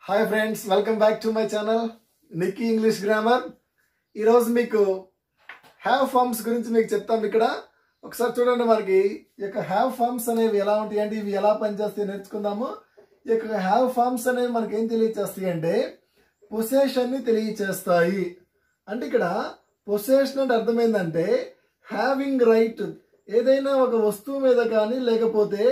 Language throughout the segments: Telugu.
hi friends welcome back to my channel Nikki English grammar ఈరోజు మీకు హ్యావ్ ఫార్మ్స్ గురించి మీకు చెప్తాం ఇక్కడ ఒకసారి చూడండి మనకి ఈ యొక్క హ్యావ్ ఫార్మ్స్ అనేవి ఎలా ఉంటాయి అంటే ఇవి ఎలా పనిచేస్తాయి నేర్చుకుందాము ఈ యొక్క హ్యావ్ ఫార్మ్స్ అనేవి మనకి ఏం తెలియచేస్తాయి అంటే పొసేషన్ని తెలియచేస్తాయి అంటే ఇక్కడ పొసేషన్ అంటే అర్థమైందంటే హ్యావింగ్ రైట్ ఏదైనా ఒక వస్తువు మీద కానీ లేకపోతే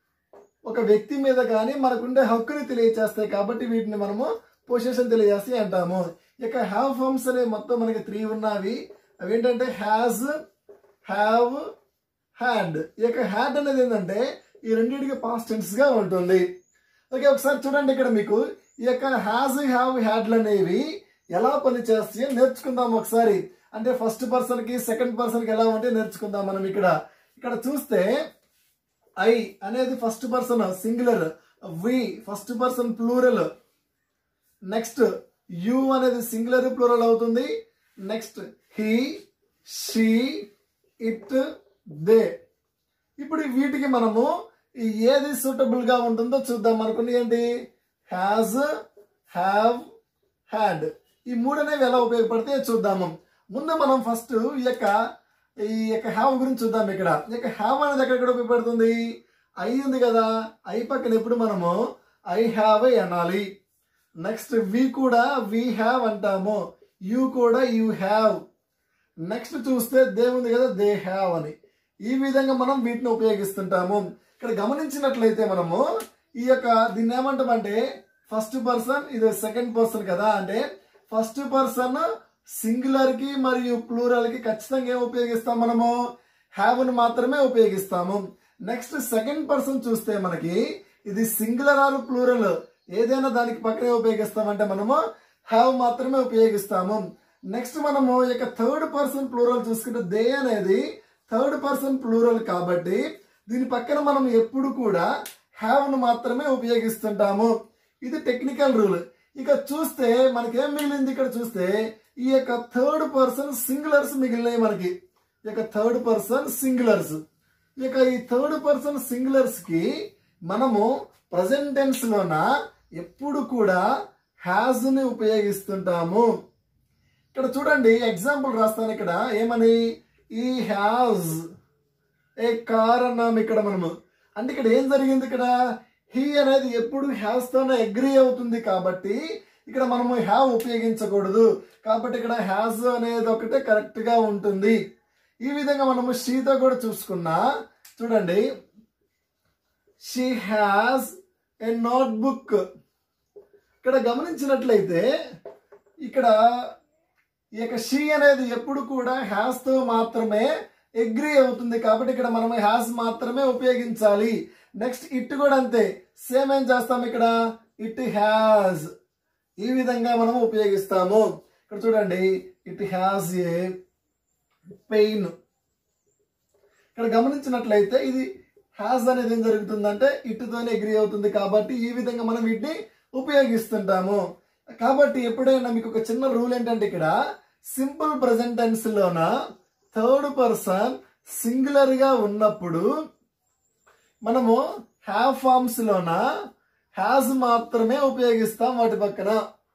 ఒక వ్యక్తి మీద కానీ మనకుండే హక్కుని తెలియచేస్తాయి కాబట్టి వీటిని మనము పొజిషన్ తెలియజేస్తాయి అంటాము ఇక హ్యావ్ ఫార్మ్స్ అనే మొత్తం మనకి త్రీ ఉన్నవి అవి ఏంటంటే హ్యాజ్ హ్యావ్ హ్యాడ్ ఇక హ్యాడ్ అనేది ఏంటంటే ఈ రెండింటికి పాస్ట్ టెన్స్ గా ఉంటుంది ఓకే ఒకసారి చూడండి ఇక్కడ మీకు ఈ యొక్క హ్యాజ్ హ్యావ్ హ్యాడ్లు అనేవి ఎలా పనిచేస్తాయో నేర్చుకుందాం ఒకసారి అంటే ఫస్ట్ పర్సన్ కి సెకండ్ పర్సన్ కి ఎలా ఉంటే నేర్చుకుందాం మనం ఇక్కడ ఇక్కడ చూస్తే ఐ అనేది first person singular we first person plural next you అనేది సింగులర్ ప్లూరల్ అవుతుంది next he she it they ఇప్పుడు వీటికి మనము ఈ ఏది సూటబుల్ గా ఉంటుందో చూద్దాం అనుకుని ఏంటి హ్యాజ్ హ్యావ్ హ్యాడ్ ఈ మూడు అనేవి ఎలా ఉపయోగపడతాయో చూద్దాము ముందు మనం ఫస్ట్ ఈ యొక్క ఈ యొక్క హ్యావ్ గురించి చూద్దాం ఇక్కడ ఈ యొక్క హ్యావ్ అనేది ఎక్కడ ఉపయోగపడుతుంది ఐ ఉంది కదా ఐ పక్కన ఎప్పుడు మనము ఐ హ్యావ్ అనాలి నెక్స్ట్ వి కూడా వి హ్యావ్ అంటాము యు కూడా యు హ్యావ్ నెక్స్ట్ చూస్తే దే ఉంది కదా దే హ్యావ్ అని ఈ విధంగా మనం వీటిని ఉపయోగిస్తుంటాము ఇక్కడ గమనించినట్లయితే మనము ఈ యొక్క దీన్ని ఏమంటామంటే ఫస్ట్ పర్సన్ ఇది సెకండ్ పర్సన్ కదా అంటే ఫస్ట్ పర్సన్ సింగులర్ కి మరియు ప్లూరల్ కి ఖచ్చితంగా ఏం ఉపయోగిస్తాం మనము హ్యావ్ ను మాత్రమే ఉపయోగిస్తాము నెక్స్ట్ సెకండ్ పర్సన్ చూస్తే మనకి ఇది సింగులర్ ఆర్ ప్లూరల్ ఏదైనా దానికి పక్కనే ఉపయోగిస్తామంటే మనము హ్యావ్ మాత్రమే ఉపయోగిస్తాము నెక్స్ట్ మనము ఇక థర్డ్ పర్సన్ ప్లూరల్ చూసుకుంటే దే అనేది థర్డ్ పర్సన్ ప్లూరల్ కాబట్టి దీని పక్కన మనం ఎప్పుడు కూడా హ్యావ్ ను మాత్రమే ఉపయోగిస్తుంటాము ఇది టెక్నికల్ రూల్ ఇక చూస్తే మనకేం మిగిలింది ఇక్కడ చూస్తే ఈ యొక్క థర్డ్ పర్సన్ సింగులర్స్ మిగిలినాయి మనకి ఈ యొక్క థర్డ్ పర్సన్ సింగులర్స్ ఇక ఈ థర్డ్ పర్సన్ సింగులర్స్ కి మనము ప్రజెంట్ టెన్స్ లోన ఎప్పుడు కూడా హ్యాజ్ ని ఉపయోగిస్తుంటాము ఇక్కడ చూడండి ఎగ్జాంపుల్ రాస్తాను ఇక్కడ ఏమని ఈ హ్యాజ్ ఏ కార్ అన్నాం ఇక్కడ మనము అంటే ఇక్కడ ఏం జరిగింది ఇక్కడ హీ అనేది ఎప్పుడు హ్యాస్ తోనే అగ్రి అవుతుంది కాబట్టి ఇక్కడ మనము హ్యావ్ ఉపయోగించకూడదు కాబట్టి ఇక్కడ హ్యాస్ అనేది ఒకటే కరెక్ట్ గా ఉంటుంది ఈ విధంగా మనము షీతో కూడా చూసుకున్నా చూడండి she has a notebook ఇక్కడ గమనించినట్లయితే ఇక్కడ ఈ యొక్క షీ అనేది ఎప్పుడు కూడా హ్యాస్ తో మాత్రమే అగ్రి అవుతుంది కాబట్టి ఇక్కడ మనం హ్యాస్ మాత్రమే ఉపయోగించాలి నెక్స్ట్ ఇట్ కూడా అంతే సేమ్ ఏం చేస్తాం ఇక్కడ ఇట్ హ్యాస్ ఈ విధంగా మనం ఉపయోగిస్తాము ఇక్కడ చూడండి ఇట్ హ్యాస్ ఏ పెయిన్ ఇక్కడ గమనించినట్లయితే ఇది హ్యాస్ అనేది ఏం జరుగుతుందంటే ఇటుతోనే అగ్రి అవుతుంది కాబట్టి ఈ విధంగా మనం వీటిని ఉపయోగిస్తుంటాము కాబట్టి ఎప్పుడైనా మీకు ఒక చిన్న రూల్ ఏంటంటే ఇక్కడ సింపుల్ ప్రజెంట్ టెన్స్ లోన థర్డ్ పర్సన్ సింగులర్ గా ఉన్నప్పుడు మనము హ్యావ్ ఫార్మ్స్ లోన హ్యాజ్ మాత్రమే ఉపయోగిస్తాం వాటి పక్కన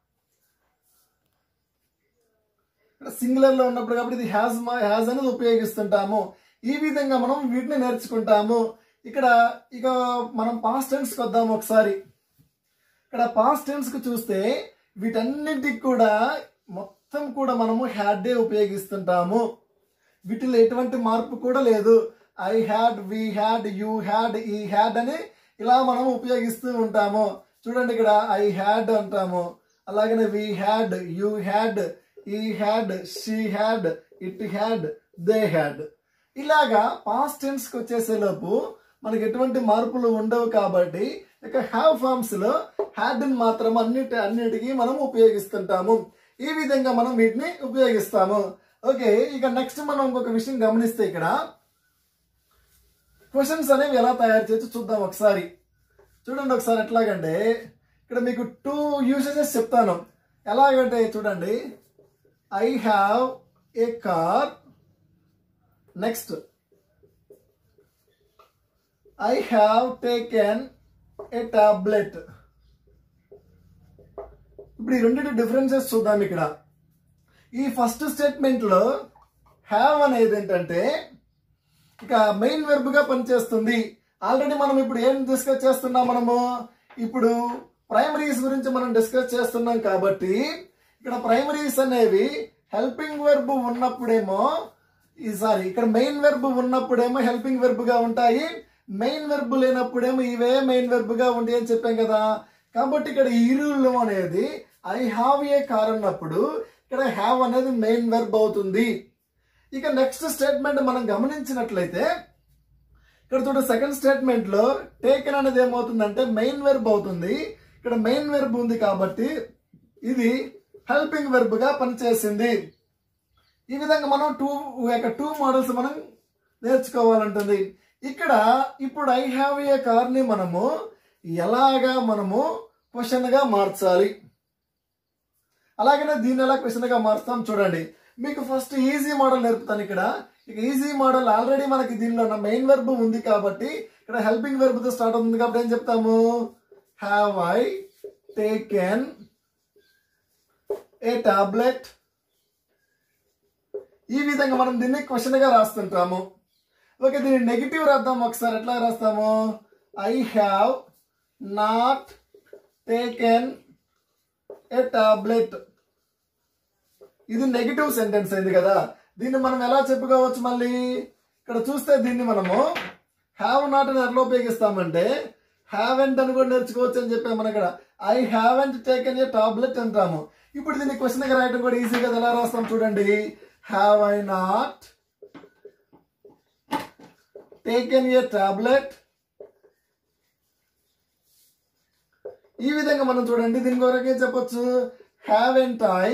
సింగులర్ లో ఉన్నప్పుడు కాబట్టి ఇది హ్యాజ్ హ్యాజ్ అనేది ఉపయోగిస్తుంటాము ఈ విధంగా మనం వీటిని నేర్చుకుంటాము ఇక్కడ ఇక మనం పాస్ట్ టెన్స్ కి వద్దాము ఒకసారి ఇక్కడ పాస్ట్ టెన్స్ కు చూస్తే వీటన్నిటికి కూడా మొత్తం కూడా మనము హ్యాడ్ డే ఉపయోగిస్తుంటాము వీటిలో ఎటువంటి మార్పు కూడా లేదు I had we had you had he had అని ఇలా మనం ఉపయోగిస్తూ ఉంటాము చూడండి ఇక్కడ ఐ హ్యాడ్ అంటాము అలాగనే we had you had he had she had it had they had ఇలాగా పాస్ట్ టెన్స్ కి వచ్చేసేలోపు మనకి ఎటువంటి మార్పులు ఉండవు కాబట్టి ఇక హ్యావ్ ఫార్మ్స్ లో హ్యాడ్ మాత్రం అన్నిటి అన్నిటికీ మనం ఉపయోగిస్తుంటాము ఈ విధంగా మనం వీటిని ఉపయోగిస్తాము ఓకే ఇక నెక్స్ట్ మనం ఇంకొక విషయం గమనిస్తే ఇక్కడ క్వశ్చన్స్ అనేవి ఎలా తయారు చేయొచ్చు చూద్దాం ఒకసారి చూడండి ఒకసారి ఎట్లాగంటే ఇక్కడ మీకు టూ యూసేజెస్ చెప్తాను ఎలాగంటే చూడండి I have a car next I have taken a tablet ఇప్పుడు ఈ రెండింటి డిఫరెన్సెస్ చూద్దాం ఇక్కడ ఈ ఫస్ట్ స్టేట్మెంట్ లో హ్యావ్ అనేది ఏంటంటే ఇక మెయిన్ వెర్బ్ గా పనిచేస్తుంది ఆల్రెడీ మనం ఇప్పుడు ఏం డిస్కస్ చేస్తున్నాం మనము ఇప్పుడు ప్రైమరీస్ గురించి మనం డిస్కస్ చేస్తున్నాం కాబట్టి ఇక్కడ ప్రైమరీస్ అనేవి హెల్పింగ్ వెర్బ్ ఉన్నప్పుడేమో ఈ సారీ ఇక్కడ మెయిన్ వెర్బ్ ఉన్నప్పుడేమో హెల్పింగ్ వెర్బ్ గా ఉంటాయి మెయిన్ వెర్బ్ లేనప్పుడేమో ఇవే మెయిన్ వెర్బ్ గా ఉంటాయి అని చెప్పాం కదా కాబట్టి ఇక్కడ ఈరులు అనేది ఐ హావ్ ఏ కార్ అన్నప్పుడు ఇక్కడ హ్యావ్ అనేది మెయిన్ వెర్బ్ అవుతుంది ఇక నెక్స్ట్ స్టేట్మెంట్ మనం గమనించినట్లయితే ఇక్కడ చూడ సెకండ్ స్టేట్మెంట్ లో టేకెన్ అనేది ఏమవుతుందంటే మెయిన్ వెర్బ్ అవుతుంది ఇక్కడ మెయిన్ వెర్బ్ ఉంది కాబట్టి ఇది హెల్పింగ్ వెర్బ్ గా పనిచేసింది ఈ విధంగా మనం టూ యొక్క టూ మోడల్స్ మనం నేర్చుకోవాలంటుంది ఇక్కడ ఇప్పుడు ఐ హ్యావ్ ఏ కార్ ని మనము ఎలాగా మనము క్వశ్చన్ గా మార్చాలి అలాగనే దీన్ని ఎలా క్వశ్చన్ గా మార్స్తాం చూడండి మీకు ఫస్ట్ ఈజీ మోడల్ నేర్పుతాను ఇక్కడ ఇక ఈజీ మోడల్ ఆల్రెడీ మనకి దీనిలో ఉన్న మెయిన్ వెర్బ్ ఉంది కాబట్టి ఇక్కడ హెల్పింగ్ వెర్బ్ తో స్టార్ట్ అవుతుంది కాబట్టి ఏం చెప్తాము have I taken a tablet ఈ విధంగా మనం దీన్ని క్వశ్చన్ గా రాస్తుంటాము ఓకే దీన్ని నెగిటివ్ రాద్దాం ఒకసారి ఎట్లా రాస్తాము I have not taken a tablet ఇది నెగిటివ్ సెంటెన్స్ అయింది కదా దీన్ని మనం ఎలా చెప్పుకోవచ్చు మళ్ళీ ఇక్కడ చూస్తే దీన్ని మనము హ్యావ్ నాట్ అని ఎట్లా ఉపయోగిస్తామంటే హ్యావెంట్ అని కూడా నేర్చుకోవచ్చు అని చెప్పాము మనం ఇక్కడ I haven't taken a tablet అంటాము ఇప్పుడు దీన్ని క్వశ్చన్ గా రాయడం కూడా ఈజీగా ఎలా రాస్తాం చూడండి have I not taken a tablet ఈ విధంగా మనం చూడండి దీని కొరకు ఏం చెప్పొచ్చు haven't I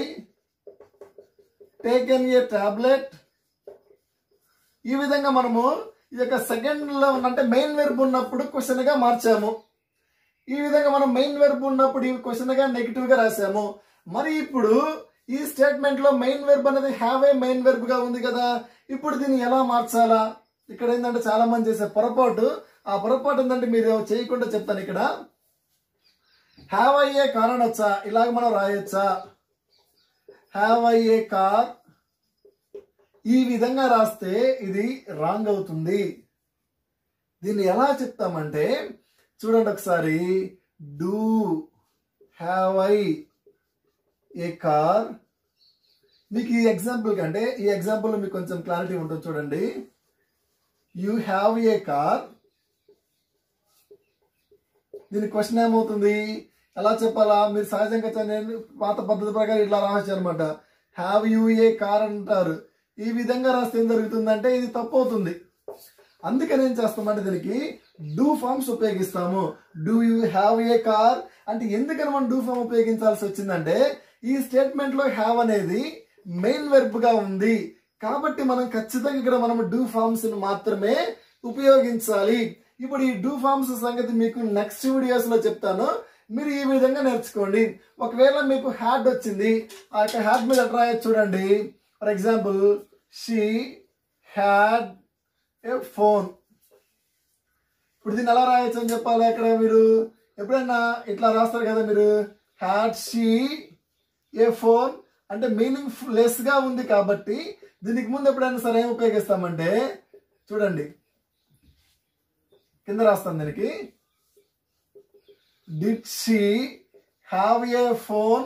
taken a tablet ఈ విధంగా మనము ఈ యొక్క సెకండ్ లో ఉన్న అంటే మెయిన్ వెర్బ్ ఉన్నప్పుడు క్వశ్చన్ గా మార్చాము ఈ విధంగా మనం మెయిన్ వెర్బ్ ఉన్నప్పుడు ఈ క్వశ్చన్ గా నెగిటివ్ గా రాసాము మరి ఇప్పుడు ఈ స్టేట్మెంట్ లో మెయిన్ వెర్బ్ అనేది హ్యావ్ ఏ మెయిన్ వెర్బ్ గా ఉంది కదా ఇప్పుడు దీన్ని ఎలా మార్చాలా ఇక్కడ ఏంటంటే చాలా మంది చేసే పొరపాటు ఆ పొరపాటు ఏంటంటే మీరు చేయకుండా చెప్తాను ఇక్కడ హ్యావ్ అయ్యే కార్ అనొచ్చా ఇలాగ మనం రాయొచ్చా హ్యావ్ అయ్యే కార్ ఈ విధంగా రాస్తే ఇది రాంగ్ అవుతుంది దీన్ని ఎలా చెప్తామంటే చూడండి ఒకసారి do have I a car మీకు ఈ ఎగ్జాంపుల్ కంటే ఈ ఎగ్జాంపుల్ మీకు కొంచెం క్లారిటీ ఉంటుంది చూడండి యూ హ్యావ్ ఏ కార్ దీని క్వశ్చన్ ఏమవుతుంది ఎలా చెప్పాలా మీరు సహజంగా చ- నేను పాత పద్ధతి ప్రకారం ఇట్లా రావచ్చు అనమాట హ్యావ్ యూ ఏ కార్ అంటారు ఈ విధంగా రాస్తే ఏం జరుగుతుందంటే ఇది తప్పు అవుతుంది అందుకని ఏం చేస్తామంటే దీనికి డూ ఫార్మ్స్ ఉపయోగిస్తాము do you have a car అంటే ఎందుకని మనం డూ ఫార్మ్ ఉపయోగించాల్సి వచ్చిందంటే ఈ స్టేట్మెంట్ లో హ్యావ్ అనేది మెయిన్ వెర్బ్ గా ఉంది కాబట్టి మనం ఖచ్చితంగా ఇక్కడ మనం డూ ఫార్మ్స్ మాత్రమే ఉపయోగించాలి ఇప్పుడు ఈ డూ ఫార్మ్స్ సంగతి మీకు నెక్స్ట్ వీడియోస్ లో చెప్తాను మీరు ఈ విధంగా నేర్చుకోండి ఒకవేళ మీకు హ్యాడ్ వచ్చింది ఆ యొక్క హ్యాడ్ మీద ఎట్లా రాయొచ్చు చూడండి for example she had a phone ఇప్పుడు దీన్ని ఎలా రాయొచ్చు అని చెప్పాలి అక్కడ మీరు ఎప్పుడైనా ఇట్లా రాస్తారు కదా మీరు హ్యాడ్ షీ ఏ ఫోన్ అంటే మీనింగ్ లెస్ గా ఉంది కాబట్టి దీనికి ముందు ఎప్పుడైనా సరే ఏం ఉపయోగిస్తామంటే చూడండి కింద రాస్తాను దీనికి did she have a phone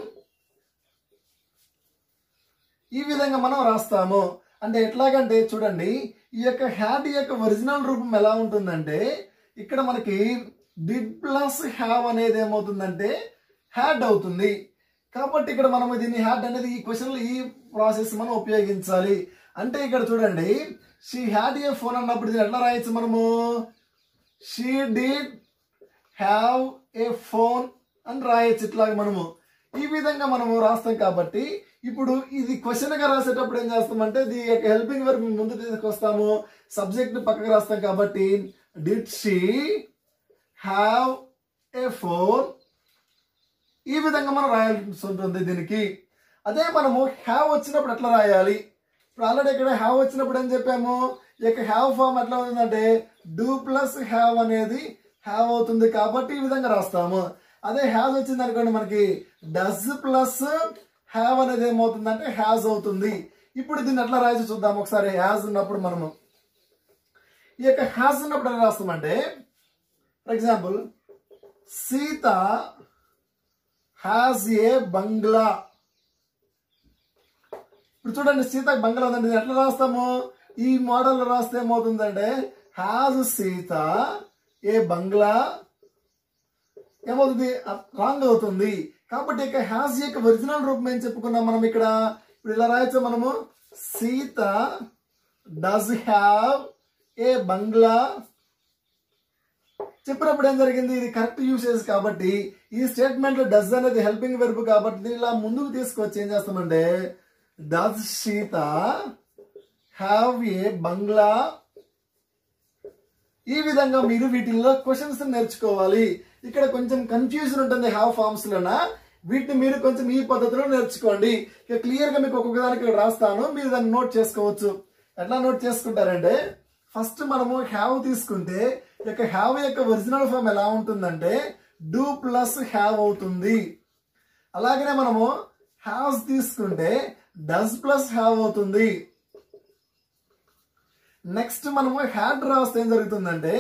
ఈ విధంగా మనం రాస్తాము అంటే ఎట్లాగంటే చూడండి ఈ యొక్క హ్యాడ్ యొక్క ఒరిజినల్ రూపం ఎలా ఉంటుందంటే ఇక్కడ మనకి డిడ్ ప్లస్ హ్యావ్ అనేది ఏమవుతుందంటే హ్యాడ్ అవుతుంది కాబట్టి ఇక్కడ మనం దీన్ని హ్యాడ్ అనేది ఈ క్వశ్చన్ ఈ ప్రాసెస్ మనం ఉపయోగించాలి అంటే ఇక్కడ చూడండి షీ హ్యాడ్ ఏ ఫోన్ అన్నప్పుడు దీన్ని ఎట్లా రాయొచ్చు మనము she did have a phone అని రాయొచ్చు ఇట్లాగ మనము ఈ విధంగా మనము రాస్తాం కాబట్టి ఇప్పుడు ఇది క్వశ్చన్ గా రాసేటప్పుడు ఏం చేస్తామంటే ఇది హెల్పింగ్ వర్క్ ముందు తీసుకొస్తాము సబ్జెక్ట్ పక్కకు రాస్తాం కాబట్టి did she have a phone ఈ విధంగా మనం రాయాల్సి ఉంటుంది దీనికి అదే మనము హ్యావ్ వచ్చినప్పుడు ఎట్లా రాయాలి ఇప్పుడు ఆల్రెడీ ఇక్కడ హ్యావ్ వచ్చినప్పుడు ఏం చెప్పాము ఈ యొక్క హ్యావ్ ఫామ్ ఎట్లా ఉందంటే డూ ప్లస్ హ్యావ్ అనేది హ్యావ్ అవుతుంది కాబట్టి ఈ విధంగా రాస్తాము అదే హ్యాజ్ వచ్చింది అనుకోండి మనకి డస్ ప్లస్ హ్యావ్ అనేది ఏమవుతుందంటే హ్యాజ్ అవుతుంది ఇప్పుడు దీన్ని ఎట్లా రాసి చూద్దాం ఒకసారి హ్యాజ్ ఉన్నప్పుడు మనము ఈ యొక్క హ్యాజ్ ఉన్నప్పుడు ఎలా రాస్తామంటే for example Sita has a bungalow ఇప్పుడు చూడండి సీత బంగ్లా ఉందండి దీన్ని ఎట్లా రాస్తాము ఈ మోడల్ రాస్తే ఏమవుతుందంటే హ్యాజ్ సీత ఏ బంగ్లా ఏమవుతుంది రాంగ్ అవుతుంది కాబట్టి ఇక హ్యాజ్ యొక్క ఒరిజినల్ రూపం ఏం చెప్పుకున్నాం మనం ఇక్కడ ఇప్పుడు ఇలా రాయొచ్చు మనము Sita does have a bungalow చెప్పినప్పుడు ఏం జరిగింది ఇది కరెక్ట్ యూసేజ్ కాబట్టి ఈ స్టేట్మెంట్ లో డస్ అనేది హెల్పింగ్ వెర్బ్ కాబట్టి దీన్ని ఇలా ముందుకు తీసుకొచ్చి ఏం చేస్తామంటే does Sita have a bungalow ఈ విధంగా మీరు వీటిల్లో క్వశ్చన్స్ నేర్చుకోవాలి ఇక్కడ కొంచెం కన్ఫ్యూజన్ ఉంటుంది హ్యావ్ ఫార్మ్స్ లోన వీటిని మీరు కొంచెం ఈ పద్ధతిలో నేర్చుకోండి ఇక క్లియర్ గా మీకు ఒక్కొక్క దానికి ఇక్కడ రాస్తాను మీరు దాన్ని నోట్ చేసుకోవచ్చు ఎట్లా నోట్ చేసుకుంటారంటే ఫస్ట్ మనము హ్యావ్ తీసుకుంటే ఇక హ్యావ్ యొక్క ఒరిజినల్ ఫామ్ ఎలా ఉంటుందంటే డూ ప్లస్ హ్యావ్ అవుతుంది అలాగనే మనము హ్యావ్స్ తీసుకుంటే డస్ ప్లస్ హ్యావ్ అవుతుంది నెక్స్ట్ మనము హ్యాడ్ రాస్తే ఏం జరుగుతుందంటే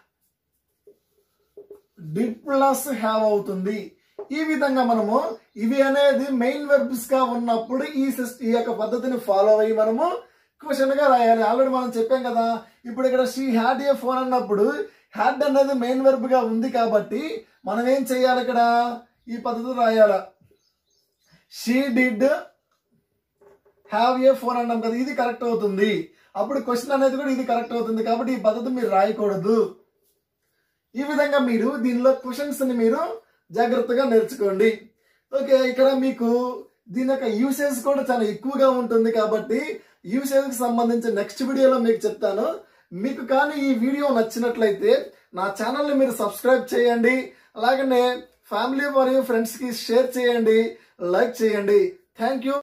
డిడ్ ప్లస్ హ్యావ్ అవుతుంది ఈ విధంగా మనము ఇవి అనేది మెయిన్ వెర్బ్స్ గా ఉన్నప్పుడు ఈ సిస్- ఈ యొక్క పద్ధతిని ఫాలో అయ్యి మనము క్వశ్చన్ గా రాయాలి ఆల్రెడీ మనం చెప్పాం కదా ఇప్పుడు ఇక్కడ షీ హ్యాడ్ ఏ ఫోన్ అన్నప్పుడు హ్యాడ్ అనేది మెయిన్ వెర్బ్ గా ఉంది కాబట్టి మనం ఏం చేయాలి ఇక్కడ ఈ పద్ధతి రాయాల she did have a phone అన్నాం కదా ఇది కరెక్ట్ అవుతుంది అప్పుడు క్వశ్చన్ అనేది కూడా ఇది కరెక్ట్ అవుతుంది కాబట్టి ఈ పద్ధతి మీరు రాయకూడదు ఈ విధంగా మీరు దీనిలో క్వశ్చన్స్ ని మీరు జాగ్రత్తగా నేర్చుకోండి ఓకే ఇక్కడ మీకు దీని యొక్క యూసేజ్ కూడా చాలా ఎక్కువగా ఉంటుంది కాబట్టి యూసేజ్ కి సంబంధించి నెక్స్ట్ వీడియోలో మీకు చెప్తాను మీకు కానీ ఈ వీడియో నచ్చినట్లయితే నా ఛానల్ ని మీరు సబ్స్క్రైబ్ చేయండి అలాగనే ఫ్యామిలీ మరియు ఫ్రెండ్స్ కి షేర్ చేయండి లైక్ చేయండి థ్యాంక్ యూ